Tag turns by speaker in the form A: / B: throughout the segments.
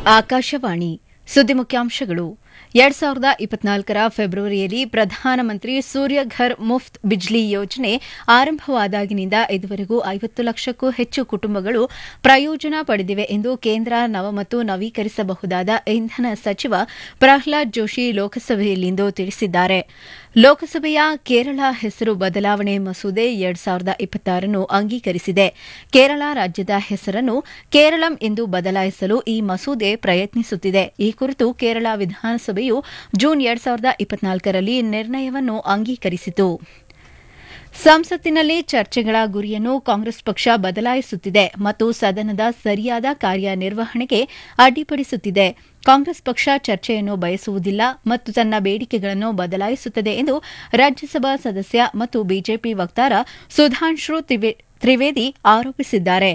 A: ಆಕಾಶವಾಣಿ ಸುದ್ದಿ ಮುಖ್ಯಾಂಶಗಳು ಎರಡ್ ಸಾವಿರದ ಇಪ್ಪತ್ನಾಲ್ಕರ ಫೆಬ್ರವರಿಯಲ್ಲಿ ಪ್ರಧಾನಮಂತ್ರಿ ಸೂರ್ಯಘರ್ ಮುಫ್ತ್ ಬಿಜ್ಲಿ ಯೋಜನೆ ಆರಂಭವಾದಾಗಿನಿಂದ ಇದುವರೆಗೂ ಐವತ್ತು ಲಕ್ಷಕ್ಕೂ ಹೆಚ್ಚು ಕುಟುಂಬಗಳು ಪ್ರಯೋಜನ ಪಡೆದಿವೆ ಎಂದು ಕೇಂದ್ರ ನವ ಮತ್ತು ನವೀಕರಿಸಬಹುದಾದ ಇಂಧನ ಸಚಿವ ಪ್ರಹ್ಲಾದ್ ಜೋಶಿ ಲೋಕಸಭೆಯಲ್ಲಿಂದು ತಿಳಿಸಿದ್ದಾರೆ ಲೋಕಸಭೆಯ ಕೇರಳ ಹೆಸರು ಬದಲಾವಣೆ ಮಸೂದೆ ಎರಡ್ ಸಾವಿರದ ಇಪ್ಪತ್ತಾರನ್ನು ಅಂಗೀಕರಿಸಿದೆ ಕೇರಳ ರಾಜ್ಯದ ಹೆಸರನ್ನು ಕೇರಳಂ ಎಂದು ಬದಲಾಯಿಸಲು ಈ ಮಸೂದೆ ಪ್ರಯತ್ನಿಸುತ್ತಿದೆ ಈ ಕುರಿತು ಕೇರಳ ವಿಧಾನಸಭೆಯು ಜೂನ್ ಎರಡ್ ಸಾವಿರದ ಇಪ್ಪತ್ನಾಲ್ಕರಲ್ಲಿ ನಿರ್ಣಯವನ್ನು ಅಂಗೀಕರಿಸಿತು ಸಂಸತ್ತಿನಲ್ಲಿ ಚರ್ಚೆಗಳ ಗುರಿಯನ್ನು ಕಾಂಗ್ರೆಸ್ ಪಕ್ಷ ಬದಲಾಯಿಸುತ್ತಿದೆ ಮತ್ತು ಸದನದ ಸರಿಯಾದ ಕಾರ್ಯನಿರ್ವಹಣೆಗೆ ಅಡ್ಡಿಪಡಿಸುತ್ತಿದೆ ಕಾಂಗ್ರೆಸ್ ಪಕ್ಷ ಚರ್ಚೆಯನ್ನು ಬಯಸುವುದಿಲ್ಲ ಮತ್ತು ತನ್ನ ಬೇಡಿಕೆಗಳನ್ನು ಬದಲಾಯಿಸುತ್ತದೆ ಎಂದು ರಾಜ್ಯಸಭಾ ಸದಸ್ಯ ಮತ್ತು ಬಿಜೆಪಿ ವಕ್ತಾರ ಸುಧಾಂಶು ತ್ರಿವೇದಿ ಆರೋಪಿಸಿದ್ದಾರೆ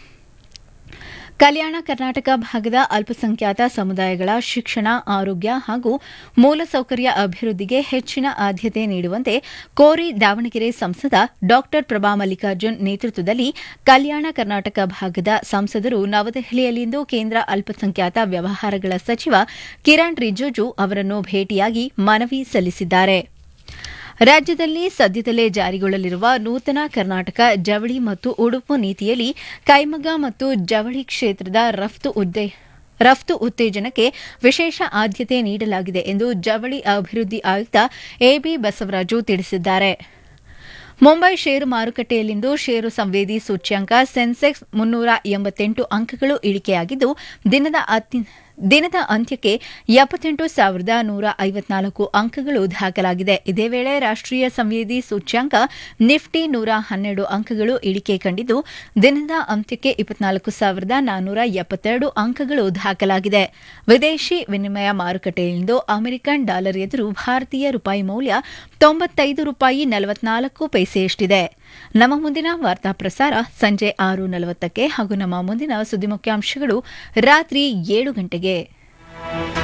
A: ಕಲ್ಯಾಣ ಕರ್ನಾಟಕ ಭಾಗದ ಅಲ್ಪಸಂಖ್ಯಾತ ಸಮುದಾಯಗಳ ಶಿಕ್ಷಣ ಆರೋಗ್ಯ ಹಾಗೂ ಮೂಲಸೌಕರ್ಯ ಅಭಿವೃದ್ಧಿಗೆ ಹೆಚ್ಚಿನ ಆದ್ಯತೆ ನೀಡುವಂತೆ ಕೋರಿ ದಾವಣಗೆರೆ ಸಂಸದ ಡಾ ಪ್ರಭಾ ಮಲ್ಲಿಕಾರ್ಜುನ್ ನೇತೃತ್ವದಲ್ಲಿ ಕಲ್ಯಾಣ ಕರ್ನಾಟಕ ಭಾಗದ ಸಂಸದರು ನವದೆಹಲಿಯಲ್ಲಿಂದು ಕೇಂದ್ರ ಅಲ್ಪಸಂಖ್ಯಾತ ವ್ಯವಹಾರಗಳ ಸಚಿವ ಕಿರಣ್ ರಿಜಿಜು ಅವರನ್ನು ಭೇಟಿಯಾಗಿ ಮನವಿ ಸಲ್ಲಿಸಿದ್ದಾರೆ ರಾಜ್ಯದಲ್ಲಿ ಸದ್ಯದಲ್ಲೇ ಜಾರಿಗೊಳ್ಳಲಿರುವ ನೂತನ ಕರ್ನಾಟಕ ಜವಳಿ ಮತ್ತು ಉಡುಪು ನೀತಿಯಲ್ಲಿ ಕೈಮಗ್ಗ ಮತ್ತು ಜವಳಿ ಕ್ಷೇತ್ರದ ರಫ್ತು ಉತ್ತೇಜನಕ್ಕೆ ವಿಶೇಷ ಆದ್ಯತೆ ನೀಡಲಾಗಿದೆ ಎಂದು ಜವಳಿ ಅಭಿವೃದ್ಧಿ ಆಯುಕ್ತ ಎಬಿ ಬಸವರಾಜು ತಿಳಿಸಿದ್ದಾರೆ ಮುಂಬೈ ಷೇರು ಮಾರುಕಟ್ಟೆಯಲ್ಲಿಂದು ಷೇರು ಸಂವೇದಿ ಸೂಚ್ಯಂಕ ಸೆನ್ಸೆಕ್ಸ್ ಮುನ್ನೂರ ಎಂಬತ್ತೆಂಟು ಅಂಕಗಳು ಇಳಿಕೆಯಾಗಿದ್ದು ದಿನದ ಅಂತ್ಯಕ್ಕೆ ಎಪ್ಪತ್ತೆಂಟು ಸಾವಿರದ ನೂರ ಐವತ್ನಾಲ್ಕು ಅಂಕಗಳು ದಾಖಲಾಗಿದೆ ಇದೇ ವೇಳೆ ರಾಷ್ಟೀಯ ಸಂವೇದಿ ಸೂಚ್ಯಂಕ ನಿಫ್ಟಿ ನೂರ ಹನ್ನೆರಡು ಅಂಕಗಳು ಇಳಿಕೆ ಕಂಡಿದ್ದು ದಿನದ ಅಂತ್ಯಕ್ಕೆ ಇಪ್ಪತ್ನಾಲ್ಕು ಸಾವಿರದ ನಾನ್ನೂರ ಎಪ್ಪತ್ತೆರಡು ಅಂಕಗಳು ದಾಖಲಾಗಿದೆ ವಿದೇಶಿ ವಿನಿಮಯ ಮಾರುಕಟ್ಟೆಯಲ್ಲಿಂದು ಅಮೆರಿಕನ್ ಡಾಲರ್ ಎದುರು ಭಾರತೀಯ ರೂಪಾಯಿ ಮೌಲ್ಯ ತೊಂಬತ್ತೈದು ರೂಪಾಯಿ ನಲವತ್ನಾಲ್ಕು ಪೈಸೆಯಷ್ಟಿದೆ ನಮ್ಮ ಮುಂದಿನ ವಾರ್ತಾ ಪ್ರಸಾರ ಸಂಜೆ ಆರು ನಲವತ್ತಕ್ಕೆ ಹಾಗೂ ನಮ್ಮ ಮುಂದಿನ ಸುದ್ದಿ ಮುಖ್ಯಾಂಶಗಳು ರಾತ್ರಿ ಏಳು ಗಂಟೆಗೆ